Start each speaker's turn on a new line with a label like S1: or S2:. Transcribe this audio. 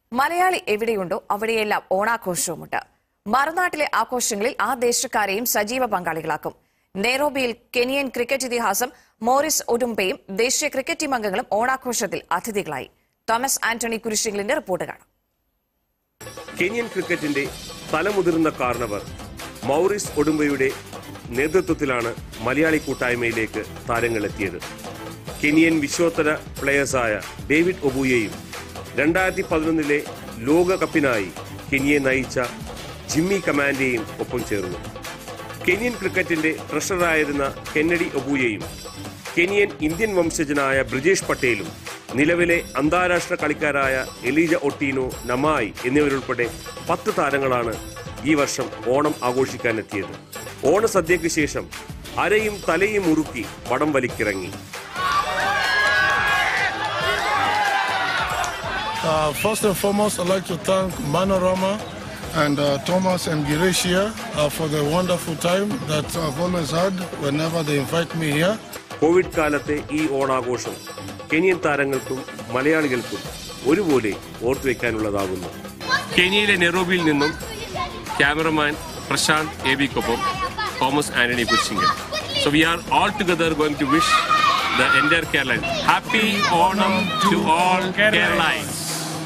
S1: മലയാളി എവിടെയുണ്ടോ അവിടെയെല്ലാം ഓണാഘോഷവുമുണ്ട് മറുനാട്ടിലെ ആഘോഷങ്ങളിൽ ആ ദേശക്കാരെയും സജീവ പങ്കാളികളാക്കും നെയ്റോബിയിൽ കെനിയൻ ക്രിക്കറ്റ് ഇതിഹാസം മോറിസ് ഒഡുംബയും ദേശീയ ക്രിക്കറ്റ് ടീം അംഗങ്ങളും ഓണാഘോഷത്തിൽ അതിഥികളായി തോമസ് ആന്റണി കുരിശിംഗലിന്റെ റിപ്പോർട്ട് കാണാം
S2: കെനിയൻ ക്രിക്കറ്റിന്റെ തലമുതിർന്ന കാരണവർ മൗറിസ് ഒഡുംബയുടെ നേതൃത്വത്തിലാണ് മലയാളി കൂട്ടായ്മയിലേക്ക് താരങ്ങളെത്തിയത് കെനിയൻ വിശ്വോത്തര പ്ലെയേഴ്സായ ഡേവിഡ് ഒബുയയും രണ്ടായിരത്തി പതിനൊന്നിലെ ലോകകപ്പിനായി കെനിയെ നയിച്ച ജിമ്മി കമാൻഡേയും ഒപ്പം ചേർന്നു കെനിയൻ ക്രിക്കറ്റിന്റെ ട്രഷറായിരുന്ന കെന്നഡി ഒബുയയും കെനിയൻ ഇന്ത്യൻ വംശജനായ ബ്രിജേഷ് പട്ടേലും നിലവിലെ അന്താരാഷ്ട്ര കളിക്കാരായ എലീജ ഒട്ടീനോ നമായി എന്നിവരുൾപ്പെടെ പത്ത് താരങ്ങളാണ് ഈ വർഷം ഓണം ആഘോഷിക്കാനെത്തിയത് ഓണസദ്യയ്ക്ക് ശേഷം അരയും തലയും മുറുക്കി വടം വലിക്കിറങ്ങി
S3: Uh, first and foremost, I'd like to thank Manorama and uh, Thomas and Girish here uh, for the wonderful time that I've always had whenever they invite me here.
S2: Covid കാലത്തെ ഈ ഓണാഘോഷം കെനിയൻ താരങ്ങൾക്കും മലയാളികൾക്കും ഒരുപോലെ ഓർത്തുവെക്കാനുള്ളതാകുന്നു കെനിയയിലെ നെറോബിയിൽ നിന്നും cameraman Prashanth A ബിക്കൊപ്പം Thomas Antony Kurisinkal so we are all together going to wish the entire Kerala happy Onam to all കേരളൈൻസ്